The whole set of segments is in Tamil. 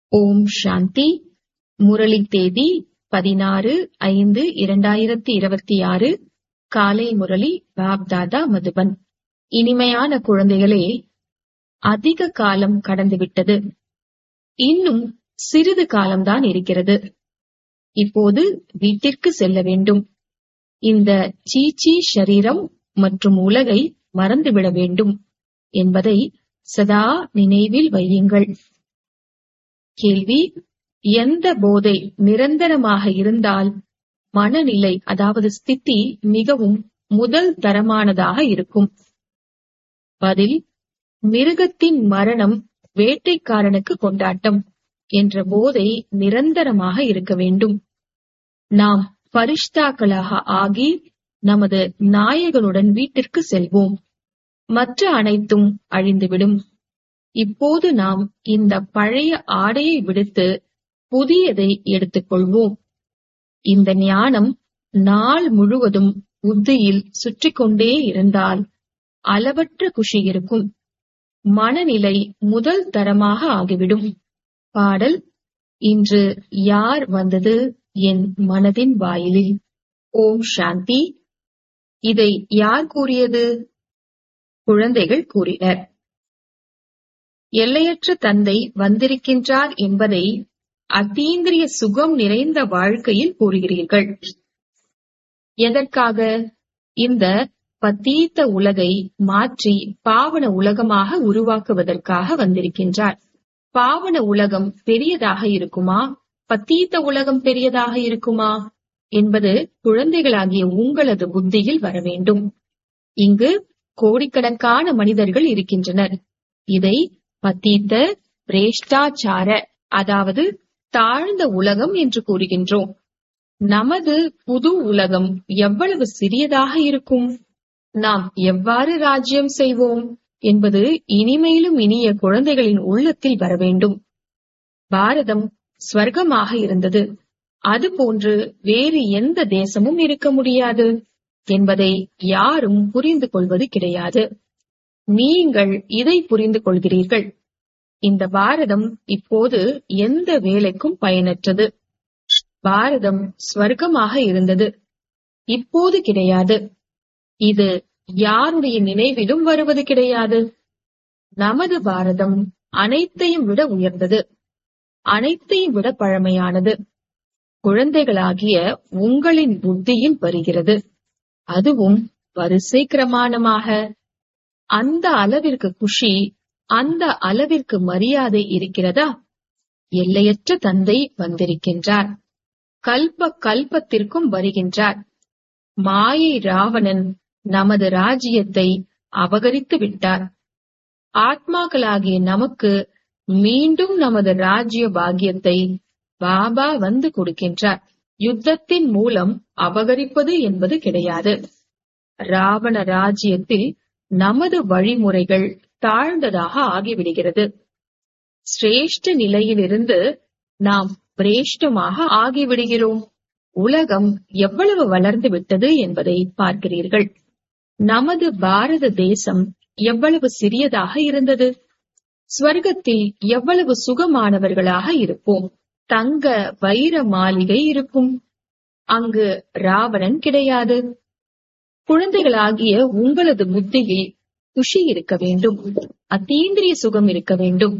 ஓம் சாந்தி முரளி தேதி பதினாறு ஐந்து இரண்டாயிரத்தி இருபத்தி ஆறு காலை முரளி பாப்தாதா மதுபன் இனிமையான குழந்தைகளே அதிக காலம் கடந்துவிட்டது இன்னும் சிறிது காலம்தான் இருக்கிறது இப்போது வீட்டிற்கு செல்ல வேண்டும் இந்த சீச்சி ஷரீரம் மற்றும் உலகை மறந்துவிட வேண்டும் என்பதை சதா நினைவில் வையுங்கள் கேள்வி எந்த போதை நிரந்தரமாக இருந்தால் மனநிலை அதாவது ஸ்திதி மிகவும் முதல் தரமானதாக இருக்கும் பதில் மிருகத்தின் மரணம் வேட்டைக்காரனுக்கு கொண்டாட்டம் என்ற போதை நிரந்தரமாக இருக்க வேண்டும் நாம் பரிஷ்தாக்களாக ஆகி நமது நாயகனுடன் வீட்டிற்கு செல்வோம் மற்ற அனைத்தும் அழிந்துவிடும் இப்போது நாம் இந்த பழைய ஆடையை விடுத்து புதியதை எடுத்துக்கொள்வோம் இந்த ஞானம் நாள் முழுவதும் புத்தியில் சுற்றி கொண்டே இருந்தால் அளவற்ற குஷி இருக்கும் மனநிலை முதல் தரமாக ஆகிவிடும் பாடல் இன்று யார் வந்தது என் மனதின் வாயிலில் ஓம் சாந்தி இதை யார் கூறியது குழந்தைகள் கூறினர் எல்லையற்ற தந்தை வந்திருக்கின்றார் என்பதை அத்தீந்திரிய சுகம் நிறைந்த வாழ்க்கையில் கூறுகிறீர்கள் எதற்காக இந்த பத்தீத்த உலகை மாற்றி பாவன உலகமாக உருவாக்குவதற்காக வந்திருக்கின்றார் பாவன உலகம் பெரியதாக இருக்குமா பத்தீத்த உலகம் பெரியதாக இருக்குமா என்பது குழந்தைகளாகிய உங்களது புத்தியில் வர வேண்டும் இங்கு கோடிக்கணக்கான மனிதர்கள் இருக்கின்றனர் இதை பத்தீத்த பிரேஷ்டாச்சார அதாவது தாழ்ந்த உலகம் என்று கூறுகின்றோம் நமது புது உலகம் எவ்வளவு சிறியதாக இருக்கும் நாம் எவ்வாறு ராஜ்யம் செய்வோம் என்பது இனிமையிலும் இனிய குழந்தைகளின் உள்ளத்தில் வர வேண்டும் பாரதம் ஸ்வர்க்கமாக இருந்தது அதுபோன்று வேறு எந்த தேசமும் இருக்க முடியாது என்பதை யாரும் புரிந்து கொள்வது கிடையாது நீங்கள் இதை புரிந்து கொள்கிறீர்கள் இந்த பாரதம் இப்போது எந்த வேலைக்கும் பயனற்றது பாரதம் ஸ்வர்க்கமாக இருந்தது இப்போது கிடையாது இது யாருடைய நினைவிலும் வருவது கிடையாது நமது பாரதம் அனைத்தையும் விட உயர்ந்தது அனைத்தையும் விட பழமையானது குழந்தைகளாகிய உங்களின் புத்தியில் வருகிறது அதுவும் வரிசை கிரமாணமாக அந்த அளவிற்கு குஷி அந்த அளவிற்கு மரியாதை இருக்கிறதா எல்லையற்ற தந்தை வந்திருக்கின்றார் கல்ப கல்பத்திற்கும் வருகின்றார் மாயை ராவணன் நமது ராஜ்யத்தை அபகரித்து விட்டார் ஆத்மாக்களாகிய நமக்கு மீண்டும் நமது ராஜ்ய பாக்கியத்தை பாபா வந்து கொடுக்கின்றார் யுத்தத்தின் மூலம் அபகரிப்பது என்பது கிடையாது ராவண ராஜ்யத்தில் நமது வழிமுறைகள் தாழ்ந்ததாக ஆகிவிடுகிறது சிரேஷ்ட நிலையிலிருந்து நாம் பிரேஷ்டமாக ஆகிவிடுகிறோம் உலகம் எவ்வளவு வளர்ந்து விட்டது என்பதை பார்க்கிறீர்கள் நமது பாரத தேசம் எவ்வளவு சிறியதாக இருந்தது ஸ்வர்க்கத்தில் எவ்வளவு சுகமானவர்களாக இருப்போம் தங்க வைர மாளிகை இருக்கும் அங்கு ராவணன் கிடையாது குழந்தைகளாகிய உங்களது புத்தியில் குஷி இருக்க வேண்டும் அத்தீந்திரிய சுகம் இருக்க வேண்டும்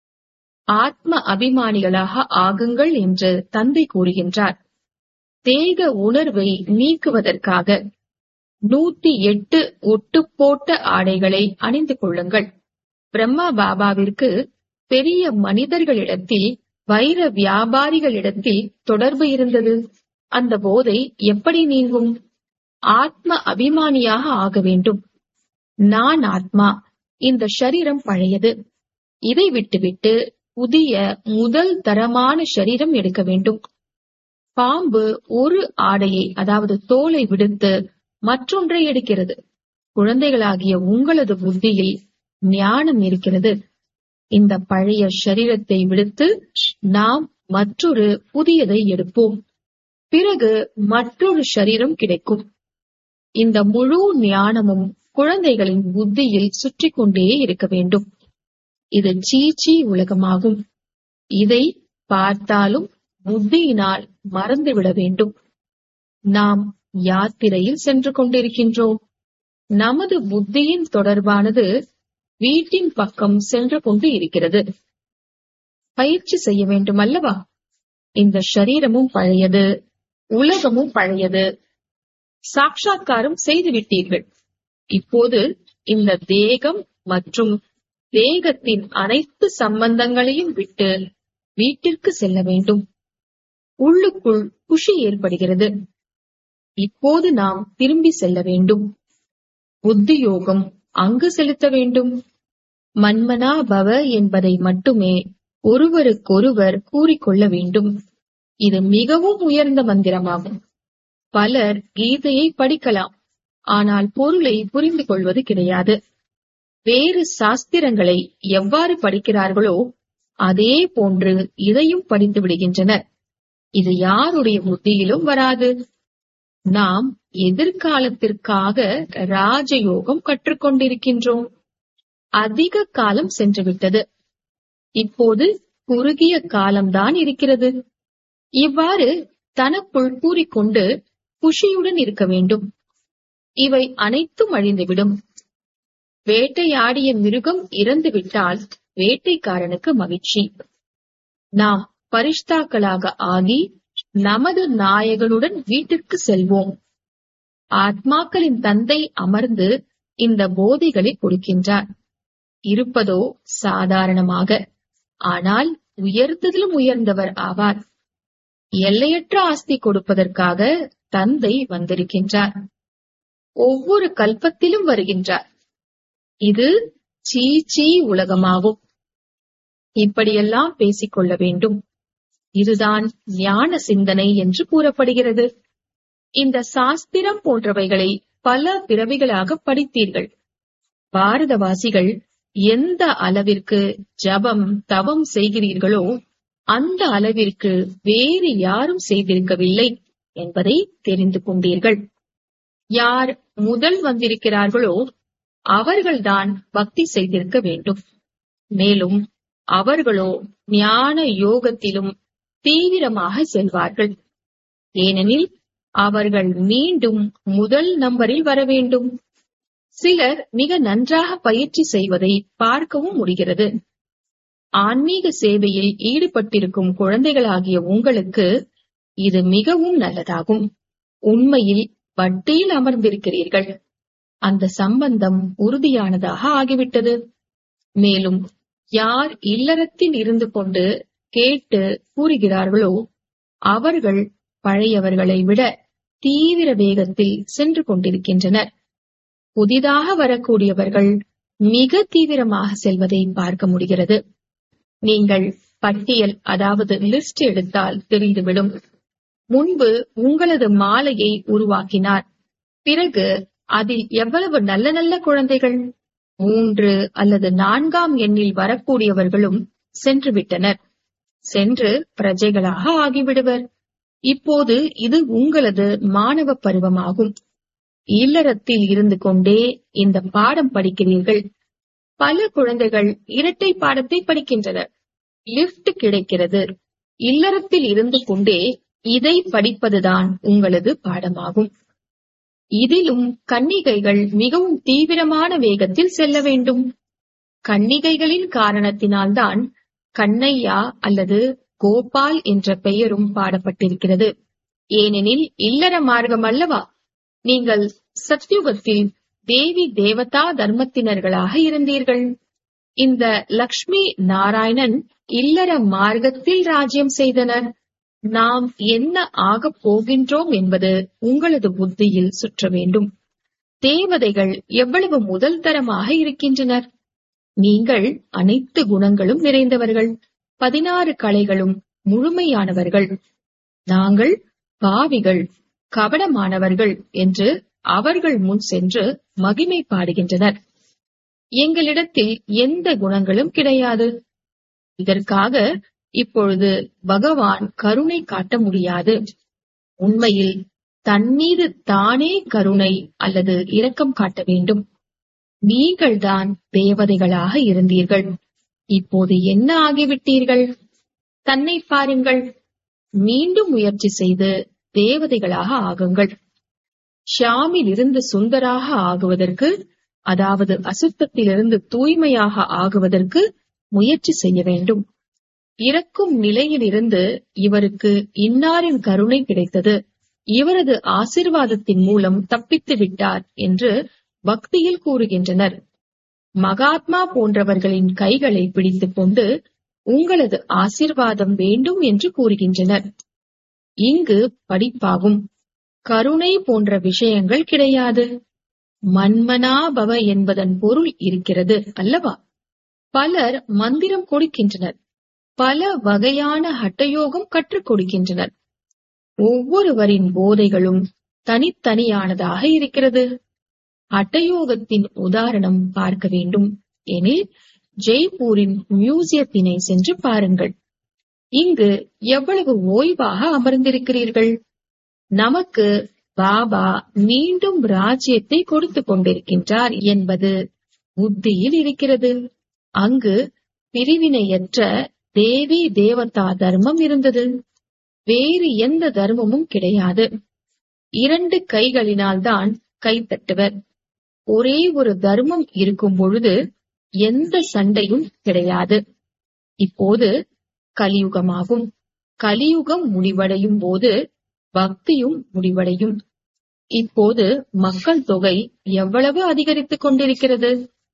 ஆத்ம அபிமானிகளாக ஆகுங்கள் என்று தந்தை கூறுகின்றார் தேக உணர்வை நீக்குவதற்காக நூத்தி எட்டு ஒட்டு போட்ட ஆடைகளை அணிந்து கொள்ளுங்கள் பிரம்மா பாபாவிற்கு பெரிய மனிதர்களிடத்தில் வைர வியாபாரிகளிடத்தில் தொடர்பு இருந்தது அந்த போதை எப்படி நீங்கும் ஆத்ம அபிமானியாக ஆக வேண்டும் நான் ஆத்மா இந்த ஷரீரம் பழையது இதை விட்டுவிட்டு புதிய முதல் தரமான ஷரீரம் எடுக்க வேண்டும் பாம்பு ஒரு ஆடையை அதாவது தோலை விடுத்து மற்றொன்றை எடுக்கிறது குழந்தைகளாகிய உங்களது புத்தியில் ஞானம் இருக்கிறது இந்த பழைய ஷரீரத்தை விடுத்து நாம் மற்றொரு புதியதை எடுப்போம் பிறகு மற்றொரு ஷரீரம் கிடைக்கும் இந்த முழு ஞானமும் குழந்தைகளின் புத்தியில் சுற்றி கொண்டே இருக்க வேண்டும் இது சீச்சி உலகமாகும் இதை பார்த்தாலும் புத்தியினால் மறந்துவிட வேண்டும் நாம் யாத்திரையில் சென்று கொண்டிருக்கின்றோம் நமது புத்தியின் தொடர்பானது வீட்டின் பக்கம் சென்று கொண்டு இருக்கிறது பயிற்சி செய்ய வேண்டும் அல்லவா இந்த சரீரமும் பழையது உலகமும் பழையது சாட்சா்காரம் செய்து விட்டீர்கள் இப்போது இந்த தேகம் மற்றும் தேகத்தின் அனைத்து சம்பந்தங்களையும் விட்டு வீட்டிற்கு செல்ல வேண்டும் உள்ளுக்குள் குஷி ஏற்படுகிறது இப்போது நாம் திரும்பி செல்ல வேண்டும் புத்தி யோகம் அங்கு செலுத்த வேண்டும் மன்மனா பவ என்பதை மட்டுமே ஒருவருக்கொருவர் கூறிக்கொள்ள வேண்டும் இது மிகவும் உயர்ந்த மந்திரமாகும் பலர் கீதையை படிக்கலாம் ஆனால் பொருளை புரிந்து கொள்வது கிடையாது வேறு சாஸ்திரங்களை எவ்வாறு படிக்கிறார்களோ அதே போன்று இதையும் படித்து விடுகின்றனர் இது யாருடைய புத்தியிலும் வராது நாம் எதிர்காலத்திற்காக ராஜயோகம் கற்றுக்கொண்டிருக்கின்றோம் அதிக காலம் சென்றுவிட்டது இப்போது குறுகிய காலம்தான் இருக்கிறது இவ்வாறு தனக்குள் கூறிக்கொண்டு குஷியுடன் இருக்க வேண்டும் இவை அனைத்தும் அழிந்துவிடும் வேட்டையாடிய மிருகம் இறந்துவிட்டால் வேட்டைக்காரனுக்கு மகிழ்ச்சி நாம் பரிஷ்தாக்களாக ஆகி நமது நாயகனுடன் வீட்டிற்கு செல்வோம் ஆத்மாக்களின் தந்தை அமர்ந்து இந்த போதைகளை கொடுக்கின்றார் இருப்பதோ சாதாரணமாக ஆனால் உயர்ந்ததிலும் உயர்ந்தவர் ஆவார் எல்லையற்ற ஆஸ்தி கொடுப்பதற்காக தந்தை வந்திருக்கின்றார் ஒவ்வொரு கல்பத்திலும் வருகின்றார் இது சீச்சி உலகமாகும் இப்படியெல்லாம் பேசிக்கொள்ள வேண்டும் இதுதான் ஞான சிந்தனை என்று கூறப்படுகிறது இந்த சாஸ்திரம் போன்றவைகளை பல பிறவிகளாக படித்தீர்கள் பாரதவாசிகள் எந்த அளவிற்கு ஜபம் தவம் செய்கிறீர்களோ அந்த அளவிற்கு வேறு யாரும் செய்திருக்கவில்லை என்பதை தெரிந்து கொண்டீர்கள் யார் முதல் வந்திருக்கிறார்களோ அவர்கள்தான் பக்தி செய்திருக்க வேண்டும் மேலும் அவர்களோ ஞான யோகத்திலும் தீவிரமாக செல்வார்கள் ஏனெனில் அவர்கள் மீண்டும் முதல் நம்பரில் வர வேண்டும் சிலர் மிக நன்றாக பயிற்சி செய்வதை பார்க்கவும் முடிகிறது ஆன்மீக சேவையில் ஈடுபட்டிருக்கும் குழந்தைகளாகிய உங்களுக்கு இது மிகவும் நல்லதாகும் உண்மையில் வட்டியில் அமர்ந்திருக்கிறீர்கள் அந்த சம்பந்தம் உறுதியானதாக ஆகிவிட்டது மேலும் யார் இல்லறத்தில் இருந்து கொண்டு கேட்டு கூறுகிறார்களோ அவர்கள் பழையவர்களை விட தீவிர வேகத்தில் சென்று கொண்டிருக்கின்றனர் புதிதாக வரக்கூடியவர்கள் மிக தீவிரமாக செல்வதை பார்க்க முடிகிறது நீங்கள் பட்டியல் அதாவது லிஸ்ட் எடுத்தால் தெரிந்துவிடும் முன்பு உங்களது மாலையை உருவாக்கினார் பிறகு அதில் எவ்வளவு நல்ல நல்ல குழந்தைகள் மூன்று அல்லது நான்காம் எண்ணில் வரக்கூடியவர்களும் சென்று விட்டனர் சென்று பிரஜைகளாக ஆகிவிடுவர் இப்போது இது உங்களது மாணவ பருவமாகும் இல்லறத்தில் இருந்து கொண்டே இந்த பாடம் படிக்கிறீர்கள் பல குழந்தைகள் இரட்டை பாடத்தை படிக்கின்றனர் லிப்ட் கிடைக்கிறது இல்லறத்தில் இருந்து கொண்டே இதை படிப்பதுதான் உங்களது பாடமாகும் இதிலும் கன்னிகைகள் மிகவும் தீவிரமான வேகத்தில் செல்ல வேண்டும் கன்னிகைகளின் காரணத்தினால்தான் கண்ணையா அல்லது கோபால் என்ற பெயரும் பாடப்பட்டிருக்கிறது ஏனெனில் இல்லற மார்க்கம் அல்லவா நீங்கள் சத்யுகத்தில் தேவி தேவதா தர்மத்தினர்களாக இருந்தீர்கள் இந்த லக்ஷ்மி நாராயணன் இல்லற மார்க்கத்தில் ராஜ்யம் செய்தனர் நாம் என்ன ஆகப் போகின்றோம் என்பது உங்களது புத்தியில் சுற்ற வேண்டும் தேவதைகள் எவ்வளவு முதல் தரமாக இருக்கின்றனர் நீங்கள் அனைத்து குணங்களும் நிறைந்தவர்கள் பதினாறு கலைகளும் முழுமையானவர்கள் நாங்கள் பாவிகள் கபடமானவர்கள் என்று அவர்கள் முன் சென்று மகிமை பாடுகின்றனர் எங்களிடத்தில் எந்த குணங்களும் கிடையாது இதற்காக இப்பொழுது பகவான் கருணை காட்ட முடியாது உண்மையில் தன்மீது தானே கருணை அல்லது இரக்கம் காட்ட வேண்டும் நீங்கள்தான் தேவதைகளாக இருந்தீர்கள் இப்போது என்ன ஆகிவிட்டீர்கள் தன்னை பாருங்கள் மீண்டும் முயற்சி செய்து தேவதைகளாக ஆகுங்கள் ஷியாமில் இருந்து சுந்தராக ஆகுவதற்கு அதாவது அசுத்தத்திலிருந்து தூய்மையாக ஆகுவதற்கு முயற்சி செய்ய வேண்டும் இறக்கும் நிலையிலிருந்து இவருக்கு இன்னாரின் கருணை கிடைத்தது இவரது ஆசிர்வாதத்தின் மூலம் தப்பித்து விட்டார் என்று பக்தியில் கூறுகின்றனர் மகாத்மா போன்றவர்களின் கைகளை பிடித்துக் கொண்டு உங்களது ஆசிர்வாதம் வேண்டும் என்று கூறுகின்றனர் இங்கு படிப்பாகும் கருணை போன்ற விஷயங்கள் கிடையாது மன்மனாபவ என்பதன் பொருள் இருக்கிறது அல்லவா பலர் மந்திரம் கொடுக்கின்றனர் பல வகையான ஹட்டயோகம் கற்றுக் கொடுக்கின்றனர் ஒவ்வொருவரின் போதைகளும் தனித்தனியானதாக இருக்கிறது ஹட்டயோகத்தின் உதாரணம் பார்க்க வேண்டும் எனில் ஜெய்ப்பூரின் மியூசியத்தினை சென்று பாருங்கள் இங்கு எவ்வளவு ஓய்வாக அமர்ந்திருக்கிறீர்கள் நமக்கு பாபா மீண்டும் ராஜ்யத்தை கொடுத்து கொண்டிருக்கின்றார் என்பது புத்தியில் இருக்கிறது அங்கு பிரிவினையற்ற தேவி தேவதா தர்மம் இருந்தது வேறு எந்த தர்மமும் கிடையாது இரண்டு கைகளினால் தான் கைத்தட்டுவர் ஒரே ஒரு தர்மம் இருக்கும் பொழுது எந்த சண்டையும் கிடையாது இப்போது கலியுகமாகும் கலியுகம் முடிவடையும் போது பக்தியும் முடிவடையும் இப்போது மக்கள் தொகை எவ்வளவு அதிகரித்துக் கொண்டிருக்கிறது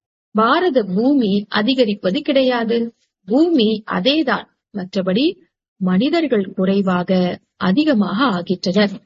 பாரத பூமி அதிகரிப்பது கிடையாது பூமி அதேதான் மற்றபடி மனிதர்கள் குறைவாக அதிகமாக ஆகின்றனர்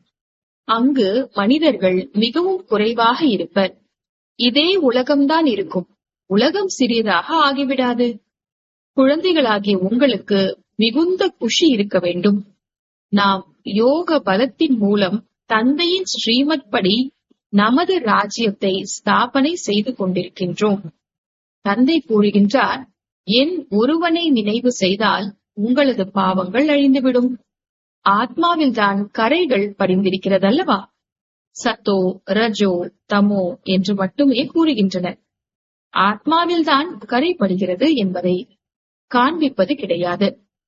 அங்கு மனிதர்கள் மிகவும் குறைவாக இருப்பர் இதே உலகம்தான் இருக்கும் உலகம் சிறியதாக ஆகிவிடாது குழந்தைகளாகிய உங்களுக்கு மிகுந்த குஷி இருக்க வேண்டும் நாம் யோக பலத்தின் மூலம் தந்தையின் ஸ்ரீமத் படி நமது ராஜ்யத்தை ஸ்தாபனை செய்து கொண்டிருக்கின்றோம் தந்தை கூறுகின்றார் என் ஒருவனை நினைவு செய்தால் உங்களது பாவங்கள் அழிந்துவிடும் ஆத்மாவில் தான் கரைகள் படிந்திருக்கிறதல்லவா சத்தோ ரஜோ தமோ என்று மட்டுமே கூறுகின்றனர் ஆத்மாவில் தான் கரைப்படுகிறது என்பதை காண்பிப்பது கிடையாது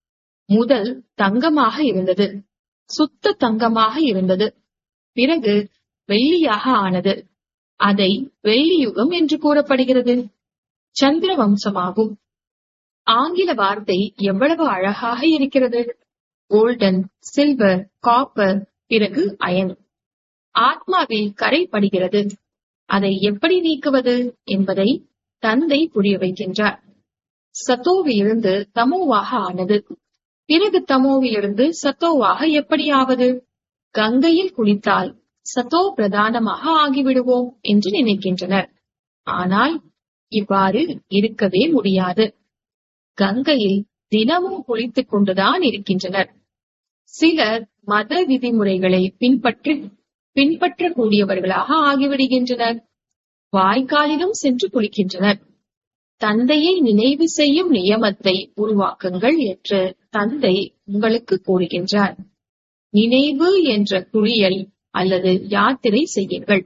முதல் தங்கமாக இருந்தது சுத்த தங்கமாக இருந்தது பிறகு வெள்ளியாக ஆனது அதை வெள்ளியுகம் என்று கூறப்படுகிறது சந்திர வம்சமாகும் ஆங்கில வார்த்தை எவ்வளவு அழகாக இருக்கிறது கோல்டன் சில்வர் காப்பர் பிறகு அயன் ஆத்மாவில் கரைப்படுகிறது அதை எப்படி நீக்குவது என்பதை தந்தை புரிய வைக்கின்றார் சத்தோவிலிருந்து தமோவாக ஆனது பிறகு தமோவிலிருந்து சத்தோவாக எப்படி ஆவது கங்கையில் குளித்தால் சத்தோ பிரதானமாக ஆகிவிடுவோம் என்று நினைக்கின்றனர் ஆனால் இவ்வாறு இருக்கவே முடியாது கங்கையில் தினமும் குளித்துக் கொண்டுதான் இருக்கின்றனர் சிலர் மத விதிமுறைகளை பின்பற்றி பின்பற்றக்கூடியவர்களாக ஆகிவிடுகின்றனர் வாய்க்காலிலும் சென்று குளிக்கின்றனர் தந்தையை நினைவு செய்யும் நியமத்தை உருவாக்குங்கள் என்று தந்தை உங்களுக்கு கூறுகின்றார் நினைவு என்ற குளியல் அல்லது யாத்திரை செய்யுங்கள்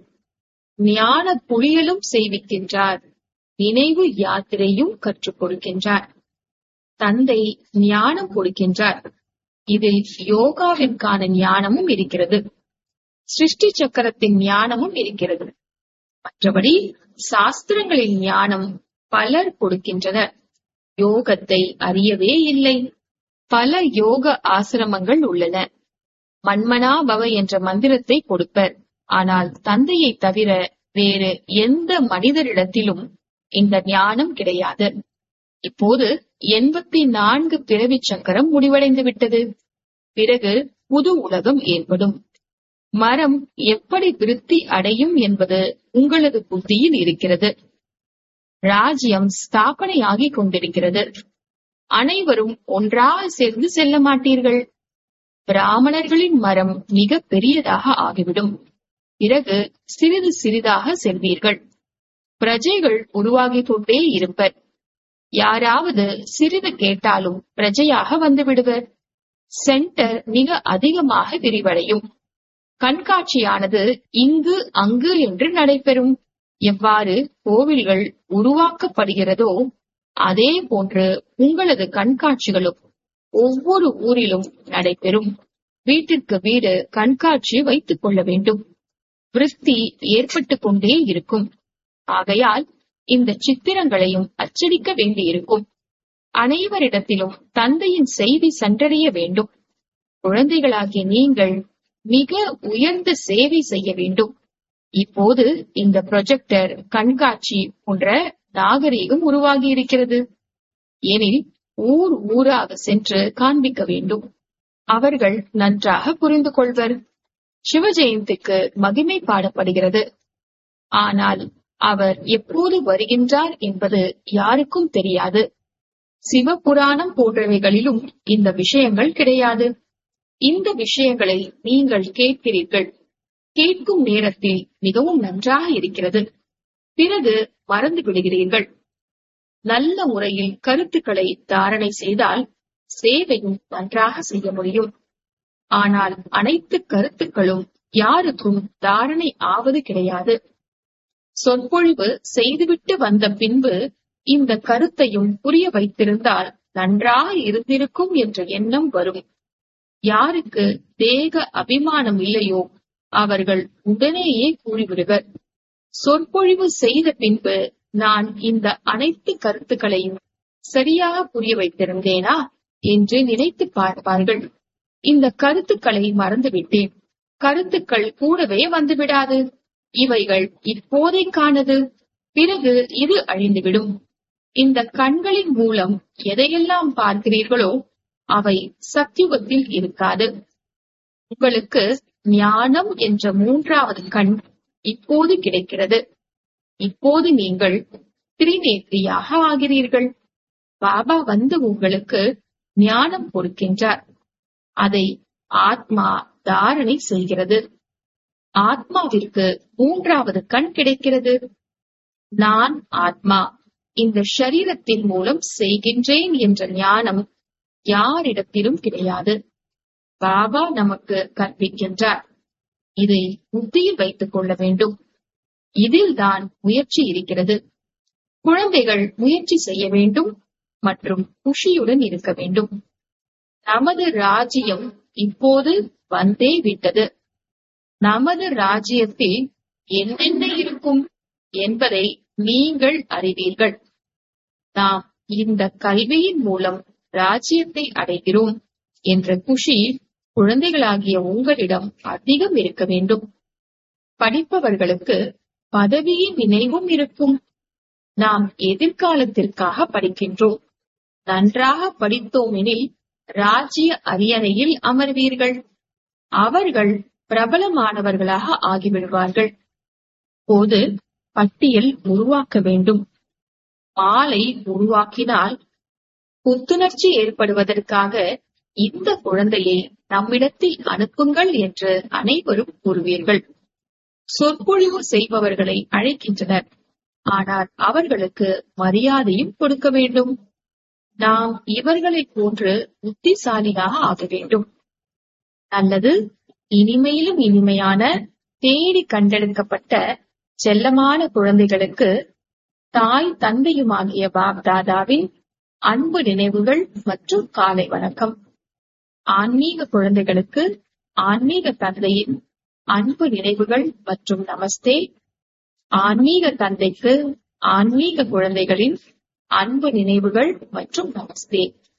ஞான குளியலும் செய்விக்கின்றார் நினைவு யாத்திரையும் கற்றுக் கொடுக்கின்றார் தந்தை ஞானம் கொடுக்கின்றார் இதில் யோகாவிற்கான ஞானமும் இருக்கிறது சிருஷ்டி சக்கரத்தின் ஞானமும் இருக்கிறது மற்றபடி சாஸ்திரங்களின் ஞானம் பலர் கொடுக்கின்றனர் யோகத்தை அறியவே இல்லை பல யோக ஆசிரமங்கள் உள்ளன மன்மனா பவ என்ற மந்திரத்தை கொடுப்பர் ஆனால் தந்தையை தவிர வேறு எந்த மனிதரிடத்திலும் இந்த ஞானம் கிடையாது இப்போது எண்பத்தி நான்கு பிறவி சக்கரம் முடிவடைந்து விட்டது பிறகு புது உலகம் ஏற்படும் மரம் எப்படி விருத்தி அடையும் என்பது உங்களது புத்தியில் இருக்கிறது ராஜ்யம் ஸ்தாபனையாகிக் கொண்டிருக்கிறது அனைவரும் ஒன்றாக சேர்ந்து செல்ல மாட்டீர்கள் பிராமணர்களின் மரம் மிக பெரியதாக ஆகிவிடும் பிறகு சிறிது சிறிதாக செல்வீர்கள் பிரஜைகள் உருவாகிக் கொண்டே இருப்பர் யாராவது சிறிது கேட்டாலும் பிரஜையாக வந்து விடுவர் சென்டர் மிக அதிகமாக விரிவடையும் கண்காட்சியானது இங்கு அங்கு என்று நடைபெறும் எவ்வாறு கோவில்கள் உருவாக்கப்படுகிறதோ அதே போன்று உங்களது கண்காட்சிகளும் ஒவ்வொரு ஊரிலும் நடைபெறும் வீட்டிற்கு வீடு கண்காட்சி வைத்துக் கொள்ள வேண்டும் விருத்தி ஏற்பட்டு கொண்டே இருக்கும் ஆகையால் இந்த சித்திரங்களையும் அச்சடிக்க வேண்டியிருக்கும் அனைவரிடத்திலும் தந்தையின் செய்தி சென்றடைய வேண்டும் குழந்தைகளாகிய நீங்கள் மிக உயர்ந்த சேவை செய்ய வேண்டும் இப்போது இந்த ப்ரொஜெக்டர் கண்காட்சி போன்ற நாகரீகம் உருவாகி இருக்கிறது எனில் ஊர் ஊராக சென்று காண்பிக்க வேண்டும் அவர்கள் நன்றாக புரிந்து கொள்வர் சிவஜெயந்திக்கு மகிமை பாடப்படுகிறது ஆனால் அவர் எப்போது வருகின்றார் என்பது யாருக்கும் தெரியாது சிவபுராணம் போன்றவைகளிலும் இந்த விஷயங்கள் கிடையாது இந்த விஷயங்களை நீங்கள் கேட்கிறீர்கள் கேட்கும் நேரத்தில் மிகவும் நன்றாக இருக்கிறது பிறகு மறந்து விடுகிறீர்கள் நல்ல முறையில் கருத்துக்களை தாரணை செய்தால் சேவையும் நன்றாக செய்ய முடியும் ஆனால் அனைத்து கருத்துக்களும் யாருக்கும் தாரணை ஆவது கிடையாது சொற்பொழிவு செய்துவிட்டு வந்த பின்பு இந்த கருத்தையும் புரிய வைத்திருந்தால் நன்றாக இருந்திருக்கும் என்ற எண்ணம் வரும் யாருக்கு தேக அபிமானம் இல்லையோ அவர்கள் உடனேயே கூறிவிடுவர் சொற்பொழிவு செய்த பின்பு நான் இந்த அனைத்து கருத்துக்களையும் சரியாக புரிய வைத்திருந்தேனா என்று நினைத்து பார்ப்பார்கள் இந்த கருத்துக்களை மறந்துவிட்டேன் கருத்துக்கள் கூடவே வந்துவிடாது இவைகள் இப்போதைக்கானது பிறகு இது அழிந்துவிடும் இந்த கண்களின் மூலம் எதையெல்லாம் பார்க்கிறீர்களோ அவை சத்தியுகத்தில் இருக்காது உங்களுக்கு ஞானம் என்ற மூன்றாவது கண் இப்போது கிடைக்கிறது இப்போது நீங்கள் திரிநேத்திரியாக ஆகிறீர்கள் பாபா வந்து உங்களுக்கு ஞானம் கொடுக்கின்றார் அதை ஆத்மா தாரணை செய்கிறது ஆத்மாவிற்கு மூன்றாவது கண் கிடைக்கிறது நான் ஆத்மா இந்த ஷரீரத்தின் மூலம் செய்கின்றேன் என்ற ஞானம் யாரிடத்திலும் கிடையாது பாபா நமக்கு கற்பிக்கின்றார் இதை புத்தியில் வைத்துக் கொள்ள வேண்டும் இதில்தான் முயற்சி இருக்கிறது குழந்தைகள் முயற்சி செய்ய வேண்டும் மற்றும் குஷியுடன் இருக்க வேண்டும் நமது ராஜ்யம் இப்போது வந்தே விட்டது நமது ராஜ்யத்தில் என்னென்ன இருக்கும் என்பதை நீங்கள் அறிவீர்கள் நாம் இந்த கல்வியின் மூலம் ராஜ்யத்தை அடைகிறோம் என்ற குஷி குழந்தைகளாகிய உங்களிடம் அதிகம் இருக்க வேண்டும் படிப்பவர்களுக்கு பதவியின் நினைவும் இருக்கும் நாம் எதிர்காலத்திற்காக படிக்கின்றோம் நன்றாக படித்தோமெனில் ராஜ்ய அரியணையில் அமர்வீர்கள் அவர்கள் பிரபலமானவர்களாக ஆகிவிடுவார்கள் போது பட்டியல் உருவாக்க வேண்டும் மாலை உருவாக்கினால் புத்துணர்ச்சி ஏற்படுவதற்காக இந்த குழந்தையை நம்மிடத்தில் அனுப்புங்கள் என்று அனைவரும் கூறுவீர்கள் சொற்பொழிவு செய்பவர்களை அழைக்கின்றனர் ஆனால் அவர்களுக்கு மரியாதையும் கொடுக்க வேண்டும் நாம் இவர்களைப் போன்று புத்திசாலியாக ஆக வேண்டும் நல்லது இனிமையிலும் இனிமையான தேடி கண்டெடுக்கப்பட்ட செல்லமான குழந்தைகளுக்கு தாய் தந்தையுமாகிய பாப்தாதாவின் அன்பு நினைவுகள் மற்றும் காலை வணக்கம் ஆன்மீக குழந்தைகளுக்கு ஆன்மீக தந்தையின் அன்பு நினைவுகள் மற்றும் நமஸ்தே ஆன்மீக தந்தைக்கு ஆன்மீக குழந்தைகளின் அன்பு நினைவுகள் மற்றும் நமஸ்தே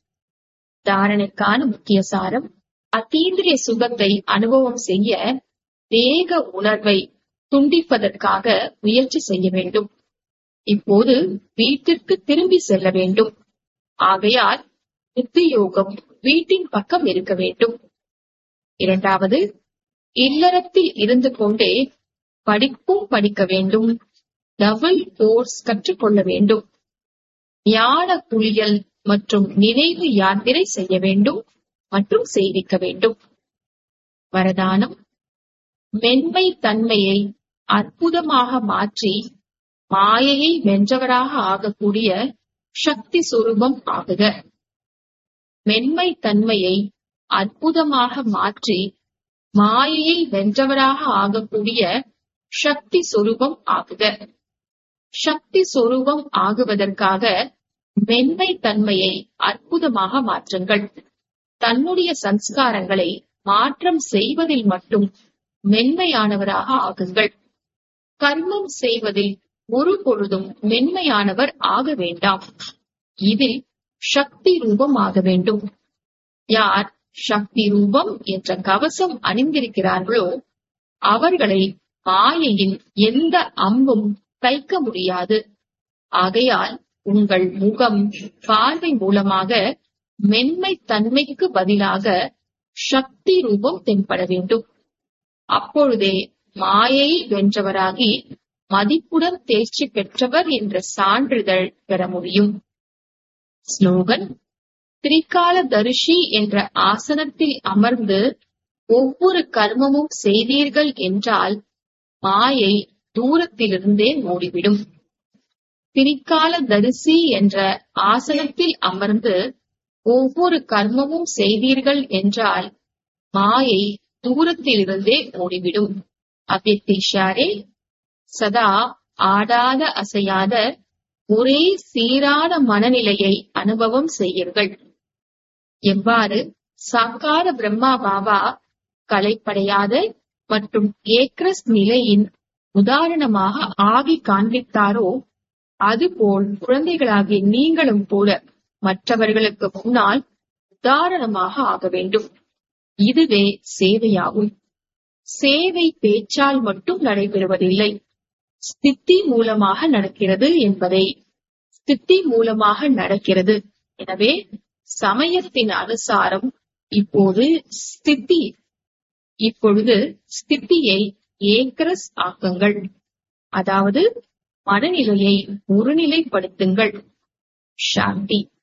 தாரணைக்கான முக்கிய சாரம் அத்தீந்திரிய சுகத்தை அனுபவம் செய்ய வேக உணர்வை துண்டிப்பதற்காக முயற்சி செய்ய வேண்டும் இப்போது வீட்டிற்கு திரும்பி செல்ல வேண்டும் ஆகையால் புத்தி யோகம் வீட்டின் பக்கம் இருக்க வேண்டும் இரண்டாவது இல்லறத்தில் இருந்து கொண்டே படிப்பும் படிக்க வேண்டும் டபுள் கோர்ஸ் கற்றுக்கொள்ள வேண்டும் ஞான குளியல் மற்றும் நினைவு யாத்திரை செய்ய வேண்டும் மற்றும் செய்விக்க வேண்டும் வரதானம் மென்மை தன்மையை அற்புதமாக மாற்றி மாயையை வென்றவராக ஆகக்கூடிய சக்தி சுரூபம் ஆகுக மென்மை தன்மையை அற்புதமாக மாற்றி மாயையை வென்றவராக ஆகக்கூடிய சக்தி சொரூபம் ஆகுக சக்தி சொரூபம் ஆகுவதற்காக மென்மை தன்மையை அற்புதமாக மாற்றுங்கள் தன்னுடைய சன்ஸ்காரங்களை மாற்றம் செய்வதில் மட்டும் மென்மையானவராக ஆகுங்கள் கர்மம் செய்வதில் ஒரு பொழுதும் மென்மையானவர் ஆக வேண்டாம் இதில் சக்தி ரூபம் ஆக வேண்டும் யார் சக்தி ரூபம் என்ற கவசம் அணிந்திருக்கிறார்களோ அவர்களை மாயையின் எந்த அம்பும் தைக்க முடியாது ஆகையால் உங்கள் முகம் பார்வை மூலமாக மென்மை தன்மைக்கு பதிலாக சக்தி ரூபம் தென்பட வேண்டும் அப்பொழுதே மாயை வென்றவராகி மதிப்புடன் தேர்ச்சி பெற்றவர் என்ற சான்றிதழ் பெற முடியும் ஸ்லோகன் திரிகால தரிசி என்ற ஆசனத்தில் அமர்ந்து ஒவ்வொரு கர்மமும் செய்தீர்கள் என்றால் மாயை தூரத்திலிருந்தே ஓடிவிடும் திரிகால தரிசி என்ற ஆசனத்தில் அமர்ந்து ஒவ்வொரு கர்மமும் செய்தீர்கள் என்றால் மாயை தூரத்திலிருந்தே ஓடிவிடும் அவ்யக்திஷாரே சதா ஆடாத அசையாத ஒரே சீரான மனநிலையை அனுபவம் செய்யுங்கள் எவ்வாறு சாக்கார பிரம்மா பாபா கலைப்படையாத மற்றும் ஏக்ரஸ் நிலையின் உதாரணமாக ஆகி காண்பித்தாரோ அதுபோல் குழந்தைகளாகிய நீங்களும் கூட மற்றவர்களுக்கு முன்னால் உதாரணமாக ஆக வேண்டும் இதுவே சேவையாகும் சேவை பேச்சால் மட்டும் நடைபெறுவதில்லை ஸ்தித்தி மூலமாக நடக்கிறது என்பதை ஸ்தித்தி மூலமாக நடக்கிறது எனவே சமயத்தின் அனுசாரம் இப்போது ஸ்தித்தி இப்பொழுது ஸ்தித்தியை ஏக்கரஸ் ஆக்குங்கள் அதாவது மனநிலையை ஒருநிலைப்படுத்துங்கள் சாந்தி